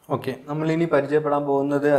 okay നമ്മളിനി പരിചയപ്പെടാൻ പോകുന്നത്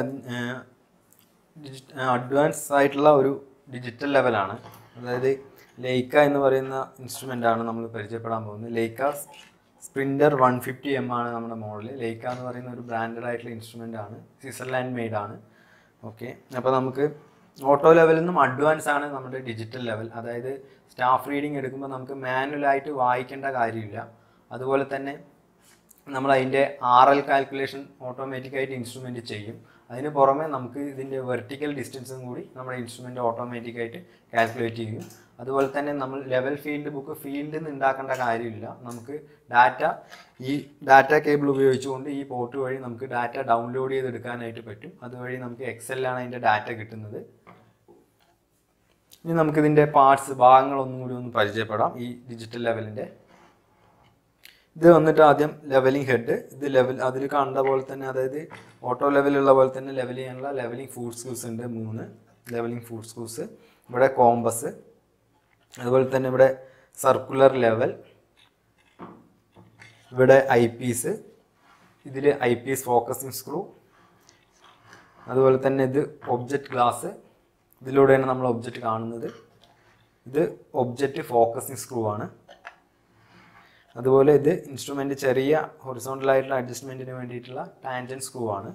അഡ്വാൻസ് ആയിട്ടുള്ള ഒരു ഡിജിറ്റൽ ലെവലാണ് അതായത് ലെയ്ക്ക എന്ന് പറയുന്ന ഇൻസ്ട്രുമെൻ്റ് ആണ് നമ്മൾ പരിചയപ്പെടാൻ പോകുന്നത് Leica sprinter one fifty M ആണ് നമ്മുടെ മോഡൽ ലെയ്ക്ക എന്ന് പറയുന്ന ഒരു ബ്രാൻഡഡ് ആയിട്ടുള്ള ഇൻസ്ട്രുമെൻ്റ് ആണ് സ്വിറ്റ്സർലാൻഡ് മെയ്ഡ് ആണ് ഓക്കെ അപ്പോൾ നമുക്ക് ഓട്ടോ ലെവലിൽ നിന്നും അഡ്വാൻസ് ആണ് നമ്മുടെ ഡിജിറ്റൽ ലെവൽ അതായത് സ്റ്റാഫ് റീഡിംഗ് എടുക്കുമ്പോൾ നമുക്ക് മാനുവലായിട്ട് വായിക്കേണ്ട കാര്യമില്ല അതുപോലെ തന്നെ നമ്മൾ അതിൻ്റെ ആർ എൽ കാൽക്കുലേഷൻ ഓട്ടോമാറ്റിക്കായിട്ട് ഇൻസ്ട്രുമെൻറ്റ് ചെയ്യും അതിന് പുറമെ നമുക്ക് ഇതിൻ്റെ വെർട്ടിക്കൽ ഡിസ്റ്റൻസും കൂടി നമ്മുടെ ഇൻസ്ട്രുമെൻറ്റ് ഓട്ടോമാറ്റിക്കായിട്ട് കാൽക്കുലേറ്റ് ചെയ്യും അതുപോലെ തന്നെ നമ്മൾ ലെവൽ ഫീൽഡ് ബുക്ക് ഫീൽഡിൽ നിന്ന് ഉണ്ടാക്കേണ്ട കാര്യമില്ല നമുക്ക് ഡാറ്റ ഈ ഡാറ്റ കേബിൾ ഉപയോഗിച്ചുകൊണ്ട് ഈ പോർട്ട് വഴി നമുക്ക് ഡാറ്റ ഡൗൺലോഡ് ചെയ്തെടുക്കാനായിട്ട് പറ്റും അതുവഴി നമുക്ക് എക്സലിലാണ് അതിൻ്റെ ഡാറ്റ കിട്ടുന്നത് ഇനി നമുക്കിതിൻ്റെ പാർട്സ് ഭാഗങ്ങളൊന്നും കൂടി ഒന്ന് പരിചയപ്പെടാം ഈ ഡിജിറ്റൽ ലെവലിൻ്റെ ഇത് വന്നിട്ട് ആദ്യം ലെവലിംഗ് ഹെഡ് ഇത് ലെവൽ അതിൽ കണ്ട പോലെ തന്നെ അതായത് ഓട്ടോ ലെവലുള്ള പോലെ തന്നെ ലെവൽ ചെയ്യാനുള്ള ലെവലിംഗ് ഫുഡ് സ്കൂസ് ഉണ്ട് മൂന്ന് ലെവലിംഗ് ഫുഡ് സ്കൂസ് ഇവിടെ കോമ്പസ് അതുപോലെ തന്നെ ഇവിടെ സർക്കുലർ ലെവൽ ഇവിടെ ഐ പീസ് ഇതിൽ ഐ പീസ് ഫോക്കസിങ് സ്ക്രൂ അതുപോലെ തന്നെ ഇത് ഒബ്ജക്റ്റ് ഗ്ലാസ് ഇതിലൂടെയാണ് നമ്മൾ ഒബ്ജക്റ്റ് കാണുന്നത് ഇത് ഒബ്ജക്റ്റ് ഫോക്കസിങ് സ്ക്രൂ ആണ് അതുപോലെ ഇത് ഇൻസ്ട്രുമെൻ്റ് ചെറിയ ഹൊറിസോണ്ടൽ ആയിട്ടുള്ള അഡ്ജസ്റ്റ്മെൻറ്റിന് വേണ്ടിയിട്ടുള്ള ടാൻജൻ സ്ക്രൂ ആണ്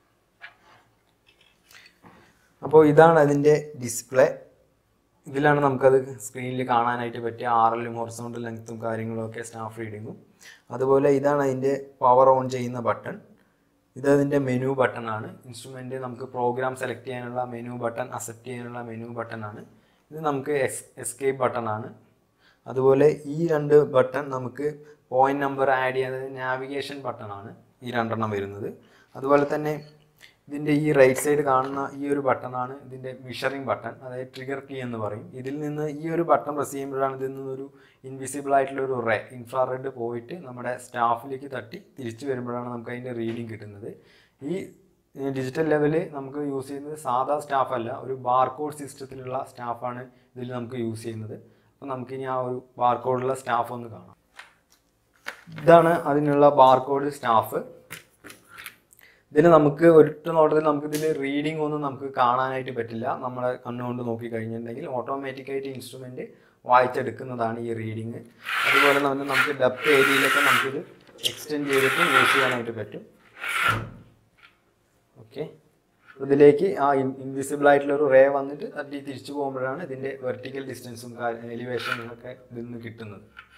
അപ്പോൾ ഇതാണ് അതിൻ്റെ ഡിസ്പ്ലേ ഇതിലാണ് നമുക്കത് സ്ക്രീനിൽ കാണാനായിട്ട് പറ്റിയ ആർ എല്ലും ഹൊറിസോണ്ടൽ ലെങ്ത്തും കാര്യങ്ങളും ഒക്കെ സ്റ്റാഫ് റീഡിങ്ങും അതുപോലെ ഇതാണ് അതിൻ്റെ പവർ ഓൺ ചെയ്യുന്ന ബട്ടൺ ഇത് അതിൻ്റെ മെനു ബട്ടൺ ആണ് ഇൻസ്ട്രുമെൻ്റ് നമുക്ക് പ്രോഗ്രാം സെലക്ട് ചെയ്യാനുള്ള മെനു ബട്ടൺ അക്സെപ്റ്റ് ചെയ്യാനുള്ള മെനു ബട്ടൺ ആണ് ഇത് നമുക്ക് എസ് എസ്കേപ്പ് ബട്ടൺ ആണ് അതുപോലെ ഈ രണ്ട് ബട്ടൺ നമുക്ക് പോയിന്റ് നമ്പർ ആഡ് ചെയ്യുന്നത് നാവിഗേഷൻ ബട്ടൺ ആണ് ഈ രണ്ടെണ്ണം വരുന്നത് അതുപോലെ തന്നെ ഇതിൻ്റെ ഈ റൈറ്റ് സൈഡ് കാണുന്ന ഈ ഒരു ബട്ടൺ ആണ് ഇതിൻ്റെ മിഷറിംഗ് ബട്ടൺ അതായത് ട്രിഗർ കീ എന്ന് പറയും ഇതിൽ നിന്ന് ഈ ഒരു ബട്ടൺ പ്രസ് ചെയ്യുമ്പോഴാണ് ഇതിൽ നിന്നൊരു ഇൻവിസിബിൾ ആയിട്ടുള്ള ഒരു റേ ഇൻഫ്രാറെഡ് പോയിട്ട് നമ്മുടെ സ്റ്റാഫിലേക്ക് തട്ടി തിരിച്ചു വരുമ്പോഴാണ് നമുക്ക് അതിൻ്റെ റീഡിങ് കിട്ടുന്നത് ഈ ഡിജിറ്റൽ ലെവല് നമുക്ക് യൂസ് ചെയ്യുന്നത് സാധാ സ്റ്റാഫ് അല്ല ഒരു ബാർകോഡ് സിസ്റ്റത്തിലുള്ള സ്റ്റാഫാണ് ഇതിൽ നമുക്ക് യൂസ് ചെയ്യുന്നത് അപ്പോൾ നമുക്കിനി ആ ഒരു ബാർകോഡുള്ള സ്റ്റാഫ് ഒന്ന് കാണാം ഇതാണ് അതിനുള്ള ബാർകോഡ് സ്റ്റാഫ് ഇതിന് നമുക്ക് ഒരിട്ട നോട്ടത്തിൽ നമുക്ക് ഇതിൽ റീഡിംഗ് ഒന്നും നമുക്ക് കാണാനായിട്ട് പറ്റില്ല നമ്മളെ കണ്ണുകൊണ്ട് നോക്കി കഴിഞ്ഞിട്ടുണ്ടെങ്കിൽ ഓട്ടോമാറ്റിക്കായിട്ട് ഇൻസ്ട്രുമെൻറ്റ് വായിച്ചെടുക്കുന്നതാണ് ഈ റീഡിങ് അതുപോലെ തന്നെ നമുക്ക് ഡെപ്ത് ഏരിയയിലൊക്കെ നമുക്കിത് എക്സ്റ്റെൻഡ് ചെയ്തിട്ട് യൂസ് ചെയ്യാനായിട്ട് പറ്റും ഓക്കെ ഇതിലേക്ക് ആ ഇൻവിസിബിൾ ആയിട്ടുള്ള ഒരു റേ വന്നിട്ട് തട്ടി തിരിച്ചു പോകുമ്പോഴാണ് ഇതിൻ്റെ വെർട്ടിക്കൽ ഡിസ്റ്റൻസും എലിവേഷനും ഒക്കെ ഇതിൽ നിന്ന് കിട്ടുന്നത്